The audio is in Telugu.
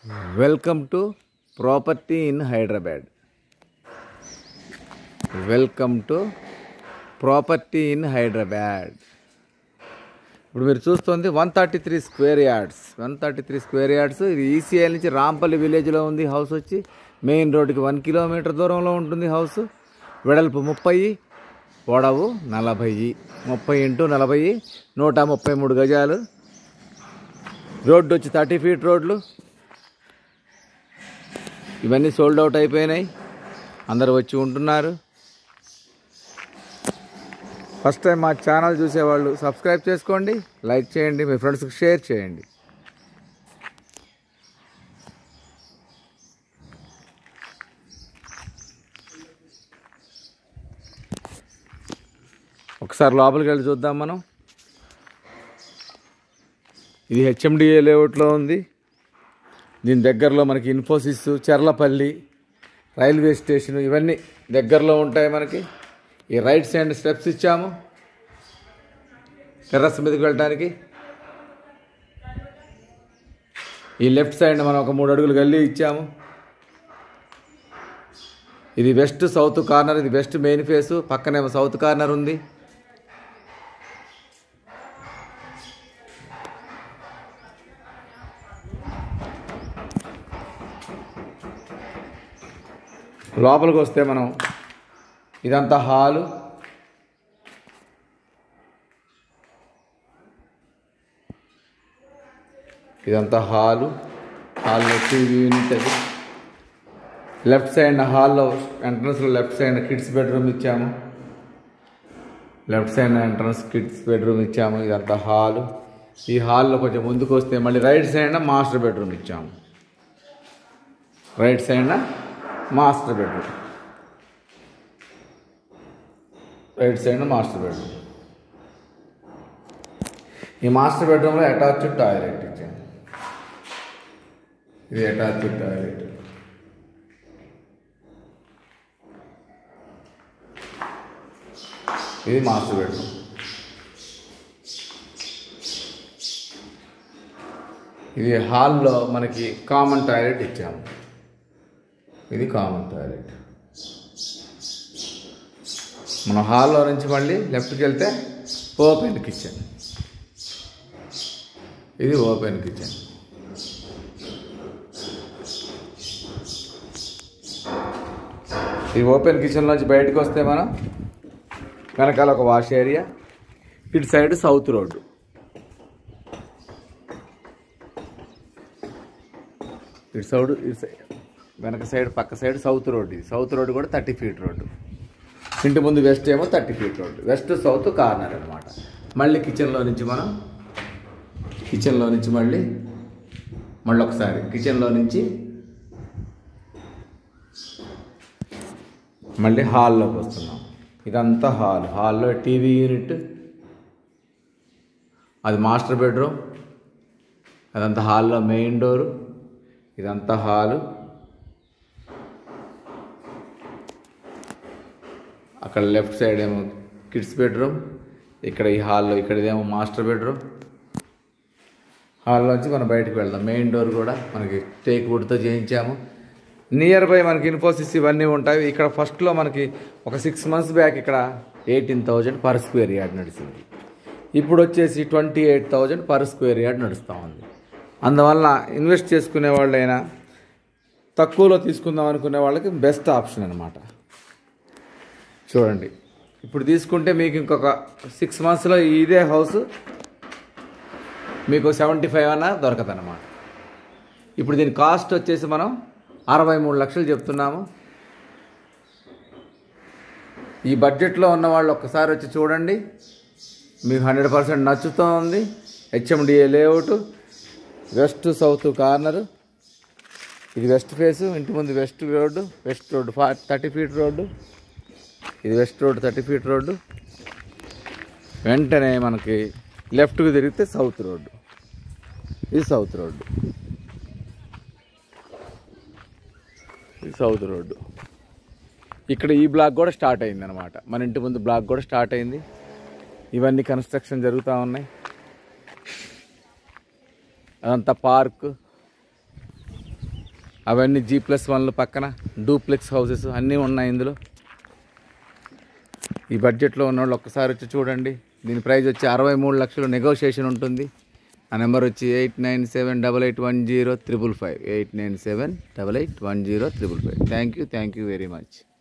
welcome to property in Hyderabad welcome to property in Hyderabad ఇప్పుడు మీరు చూస్తుంది one thirty three square yards one thirty three square yards ఇది ఈసీఐ నుంచి రాంపల్లి విలేజ్లో ఉంది హౌస్ వచ్చి మెయిన్ రోడ్డుకి వన్ కిలోమీటర్ దూరంలో ఉంటుంది హౌస్ వెడల్పు ముప్పై పొడవు నలభై ముప్పై ఇంటూ నలభై నూట ముప్పై మూడు గజాలు రోడ్డు వచ్చి థర్టీ ఫీట్ రోడ్లు ఇవన్నీ సోల్డ్ అవుట్ అయిపోయినాయి అందరు వచ్చి ఉంటున్నారు ఫస్ట్ టైం మా ఛానల్ చూసేవాళ్ళు సబ్స్క్రైబ్ చేసుకోండి లైక్ చేయండి మీ ఫ్రెండ్స్కి షేర్ చేయండి ఒకసారి లోపలికి వెళ్ళి చూద్దాం మనం ఇది హెచ్ఎండిఏ లేఅవుట్లో ఉంది దీని దగ్గరలో మనకి ఇన్ఫోసిస్ చెర్లపల్లి రైల్వే స్టేషన్ ఇవన్నీ దగ్గరలో ఉంటాయి మనకి ఈ రైట్ సైడ్ స్టెప్స్ ఇచ్చాము టెర్రస్ మీదకి వెళ్ళడానికి ఈ లెఫ్ట్ సైడ్ మనం ఒక మూడు అడుగులు గల్లీ ఇచ్చాము ఇది వెస్ట్ సౌత్ కార్నర్ ఇది వెస్ట్ మెయిన్ ఫేస్ పక్కనేమో సౌత్ కార్నర్ ఉంది లోపలికి వస్తే మనం ఇదంతా హాలు ఇదంతా హాలు హాల్లో టీవీ యూనిట్ అది లెఫ్ట్ సైడ్ హాల్లో ఎంట్రన్స్లో లెఫ్ట్ సైడ్ కిడ్స్ బెడ్రూమ్ ఇచ్చాము left side entrance kids bedroom ఇచ్చాము ఇదంతా హాలు ఈ హాల్లో కొంచెం ముందుకు వస్తే మళ్ళీ రైట్ సైడ్ మాస్టర్ బెడ్రూమ్ ఇచ్చాము right side master bedroom right side master bedroom ఈ మాస్టర్ బెడ్రూమ్లో అటాచ్డ్ టాయిలెట్ ఇచ్చాను ఇది అటాచ్డ్ టాయిలెట్ ఇది మాస్టర్ బెడ్రూమ్ ఇది హాల్లో మనకి కామన్ టాయిలెట్ ఇచ్చాము ఇది కామన్ టాయిలెట్ మన హాల్లో నుంచి మళ్ళీ లెఫ్ట్కి వెళ్తే ఓపెన్ కిచెన్ ఇది ఓపెన్ కిచెన్ ఈ ఓపెన్ కిచెన్ నుంచి బయటకు వస్తే మనం వెనకాల ఒక వాష్ ఏరియా ఇటు సైడ్ సౌత్ రోడ్డు ఇటు సైడ్ ఇటు సైడ్ వెనక సైడ్ పక్క సైడ్ సౌత్ రోడ్ ఇది సౌత్ రోడ్ కూడా థర్టీ ఫీట్ రోడ్డు ఇంటి ముందు వెస్ట్ ఏమో thirty feet road west south corner అనమాట మళ్ళీ కిచెన్లో నుంచి మనం కిచెన్లో నుంచి మళ్ళీ మళ్ళీ ఒకసారి కిచెన్లో నుంచి మళ్ళీ హాల్లోకి వస్తున్నాం ఇదంతా హాల్ హాల్లో టీవీ యూనిట్ అది మాస్టర్ బెడ్రూమ్ అదంతా హాల్లో మెయిన్ డోరు ఇదంతా హాలు అక్కడ లెఫ్ట్ సైడ్ ఏమో కిడ్స్ బెడ్రూమ్ ఇక్కడ ఈ హాల్లో ఇక్కడ ఇదేమో మాస్టర్ బెడ్రూమ్ హాల్లోంచి మనం బయటకు వెళ్దాం మెయిన్ డోర్ కూడా మనకి టేక్ వుడ్తో చేయించాము నియర్ బై మనకి ఇన్ఫోసిస్ ఇవన్నీ ఉంటాయి ఇక్కడ ఫస్ట్లో మనకి ఒక సిక్స్ మంత్స్ బ్యాక్ ఇక్కడ eighteen thousand per square yard నడిచింది ఇప్పుడు వచ్చేసి twenty eight thousand per square yard నడుస్తూ ఉంది అందువల్ల ఇన్వెస్ట్ చేసుకునే వాళ్ళైనా తక్కువలో తీసుకుందాం అనుకునే వాళ్ళకి బెస్ట్ ఆప్షన్ అనమాట చూడండి ఇప్పుడు తీసుకుంటే మీకు ఇంకొక సిక్స్ మంత్స్లో ఇదే హౌస్ మీకు సెవెంటీ ఫైవ్ అన్న దొరకదన్నమాట ఇప్పుడు దీని కాస్ట్ వచ్చేసి మనం అరవై మూడు లక్షలు చెప్తున్నాము ఈ బడ్జెట్లో ఉన్న వాళ్ళు ఒక్కసారి వచ్చి చూడండి మీకు హండ్రెడ్ పర్సెంట్ నచ్చుతూ ఉంది HMDA layout west south corner ఇది వెస్ట్ ఫేస్ ఇంటి ముందు వెస్ట్ రోడ్డు వెస్ట్ రోడ్డు ఫా థర్టీ ఫీట్ రోడ్డు ఇది west road thirty feet road వెంటనే మనకి లెఫ్ట్కి తిరిగితే సౌత్ రోడ్డు ఇది సౌత్ రోడ్డు ఇది సౌత్ రోడ్డు ఇక్కడ ఈ బ్లాక్ కూడా స్టార్ట్ అయింది అనమాట మన ఇంటి ముందు బ్లాక్ కూడా స్టార్ట్ అయింది ఇవన్నీ కన్స్ట్రక్షన్ జరుగుతూ ఉన్నాయి అదంతా పార్క్ అవన్నీ జీ ప్లస్ వన్లు పక్కన డూప్లెక్స్ హౌసెస్ అన్నీ ఉన్నాయి ఇందులో ఈ బడ్జెట్లో ఉన్న వాళ్ళు ఒక్కసారి వచ్చి చూడండి దీని ప్రైస్ వచ్చి అరవై మూడు లక్షలు నెగోషియేషన్ ఉంటుంది ఆ నెంబర్ వచ్చి eight nine seven double eight one zero triple five eight nine seven double eight one zero triple five thank you thank you very much